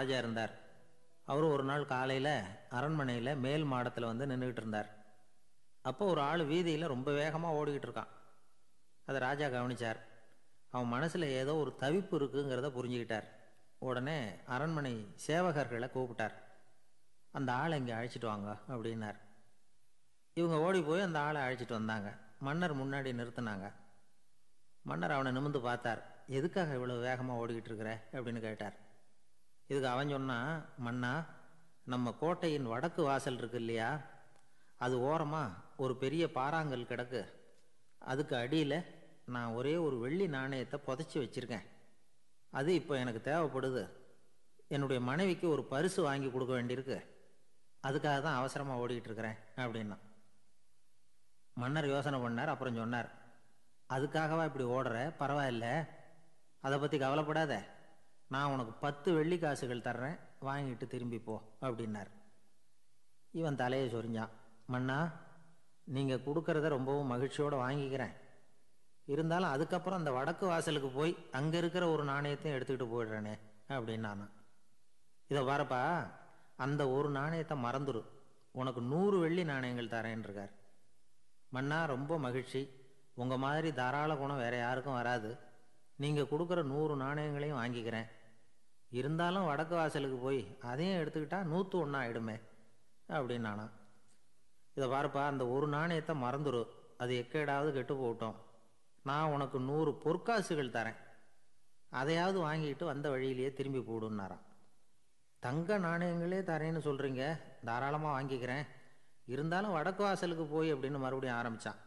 ராஜா இருந்தார் அவர் ஒரு நாள் காலையில் அரண்மனையில் மேல் மாடத்தில் வந்து நின்றுக்கிட்டு இருந்தார் அப்போ ஒரு ஆள் வீதியில் ரொம்ப வேகமாக ஓடிக்கிட்டு இருக்கான் அதை ராஜா கவனிச்சார் அவன் மனசில் ஏதோ ஒரு தவிப்பு இருக்குங்கிறத புரிஞ்சுக்கிட்டார் உடனே அரண்மனை சேவகர்களை கூப்பிட்டார் அந்த ஆளை இங்கே அழைச்சிட்டு வாங்க அப்படின்னார் இவங்க ஓடி போய் அந்த ஆளை அழைச்சிட்டு வந்தாங்க மன்னர் முன்னாடி நிறுத்தினாங்க மன்னர் அவனை நிமிந்து பார்த்தார் எதுக்காக இவ்வளோ வேகமாக ஓடிக்கிட்டு இருக்கிற அப்படின்னு கேட்டார் இதுக்கு அவன் சொன்னான் மன்னா நம்ம கோட்டையின் வடக்கு வாசல் இருக்கு இல்லையா அது ஓரமாக ஒரு பெரிய பாறாங்கல் கிடக்கு அதுக்கு அடியில் நான் ஒரே ஒரு வெள்ளி நாணயத்தை புதைச்சி வச்சுருக்கேன் அது இப்போ எனக்கு தேவைப்படுது என்னுடைய மனைவிக்கு ஒரு பரிசு வாங்கி கொடுக்க வேண்டியிருக்கு அதுக்காக தான் அவசரமாக ஓடிக்கிட்டு இருக்கிறேன் அப்படின்னா மன்னர் யோசனை பண்ணார் அப்புறம் சொன்னார் அதுக்காகவா இப்படி ஓடுற பரவாயில்ல அதை பற்றி கவலைப்படாத நான் உனக்கு பத்து வெள்ளி காசுகள் தர்றேன் வாங்கிட்டு திரும்பி போ அப்படின்னார் இவன் தலையை சொரிஞ்சான் மன்னா நீங்கள் கொடுக்கறத ரொம்பவும் மகிழ்ச்சியோடு வாங்கிக்கிறேன் இருந்தாலும் அதுக்கப்புறம் அந்த வடக்கு வாசலுக்கு போய் அங்கே இருக்கிற ஒரு நாணயத்தையும் எடுத்துக்கிட்டு போயிடுறேனே அப்படின்னு நான் இதை பாருப்பா அந்த ஒரு நாணயத்தை மறந்துடு உனக்கு நூறு வெள்ளி நாணயங்கள் தரேன் இருக்கார் மன்னா ரொம்ப மகிழ்ச்சி உங்கள் மாதிரி தாராள குணம் வேற யாருக்கும் வராது நீங்கள் கொடுக்குற நூறு நாணயங்களையும் வாங்கிக்கிறேன் இருந்தாலும் வடக்கு வாசலுக்கு போய் அதையும் எடுத்துக்கிட்டா நூற்று ஒன்றா ஆயிடுமே அப்படின்னு நானா இதை பாருப்பா அந்த ஒரு நாணயத்தை மறந்துடு அது எக்கேடாவது கெட்டு போகட்டும் நான் உனக்கு நூறு பொற்காசுகள் தரேன் அதையாவது வாங்கிட்டு வந்த வழியிலேயே திரும்பி போடுன்னாராம் தங்க நாணயங்களே தரேன்னு சொல்கிறீங்க தாராளமாக வாங்கிக்கிறேன் இருந்தாலும் வடக்கு வாசலுக்கு போய் அப்படின்னு மறுபடியும் ஆரம்பித்தான்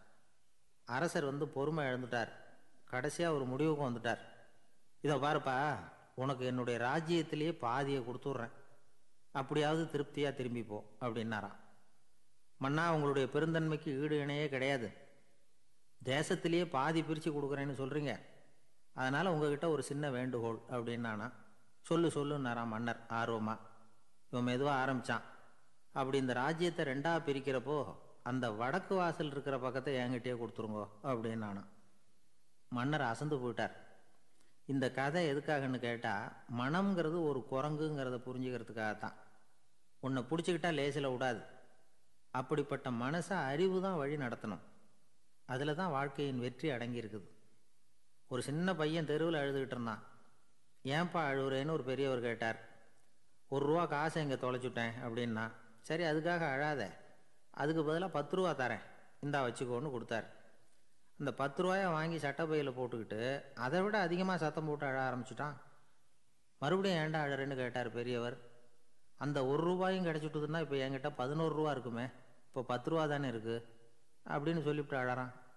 அரசர் வந்து பொறுமை இழந்துட்டார் கடைசியாக ஒரு முடிவுக்கு வந்துட்டார் இதை பாருப்பா உனக்கு என்னுடைய ராஜ்யத்திலேயே பாதியை கொடுத்துட்றேன் அப்படியாவது திருப்தியாக திரும்பி போ அப்படின்னாராம் மன்னா உங்களுடைய பெருந்தன்மைக்கு ஈடு இணையே கிடையாது தேசத்திலேயே பாதி பிரித்து கொடுக்குறேன்னு சொல்கிறீங்க அதனால் உங்ககிட்ட ஒரு சின்ன வேண்டுகோள் அப்படின்னானா சொல்லு சொல்லுன்னாராம் மன்னர் ஆர்வமாக இவன் மெதுவாக ஆரம்பித்தான் அப்படி இந்த ராஜ்யத்தை ரெண்டாக பிரிக்கிறப்போ அந்த வடக்கு வாசல் இருக்கிற பக்கத்தை என்கிட்டயே கொடுத்துருங்கோ அப்படின்னு நானும் மன்னர் அசந்து போயிட்டார் இந்த கதை எதுக்காகன்னு கேட்டால் மனம்ங்கிறது ஒரு குரங்குங்கிறத புரிஞ்சுக்கிறதுக்காகத்தான் உன்னை பிடிச்சிக்கிட்டா லேசில் விடாது அப்படிப்பட்ட மனசை அறிவு தான் வழி நடத்தணும் அதில் தான் வாழ்க்கையின் வெற்றி அடங்கியிருக்குது ஒரு சின்ன பையன் தெருவில் அழுதுகிட்டு இருந்தான் ஏன்பா அழுகுறேன்னு ஒரு பெரியவர் கேட்டார் ஒரு ரூபா காசை இங்கே தொலைச்சுட்டேன் அப்படின்னா சரி அதுக்காக அழாத அதுக்கு பதிலாக பத்து ரூபா தரேன் இந்தா வச்சுக்கோன்னு கொடுத்தார் அந்த பத்து ரூபாயை வாங்கி சட்டப்பையில் போட்டுக்கிட்டு அதை விட அதிகமாக சத்தம் போட்டு அழ ஆரம்பிச்சிட்டான் மறுபடியும் ஏன்டா அழறேன்னு கேட்டார் பெரியவர் அந்த ஒரு ரூபாயும் கிடச்சிட்டுதுன்னா இப்போ என்கிட்ட பதினோரு ரூபா இருக்குமே இப்போ பத்து ரூபா தானே இருக்குது அப்படின்னு சொல்லிவிட்டு அழறான்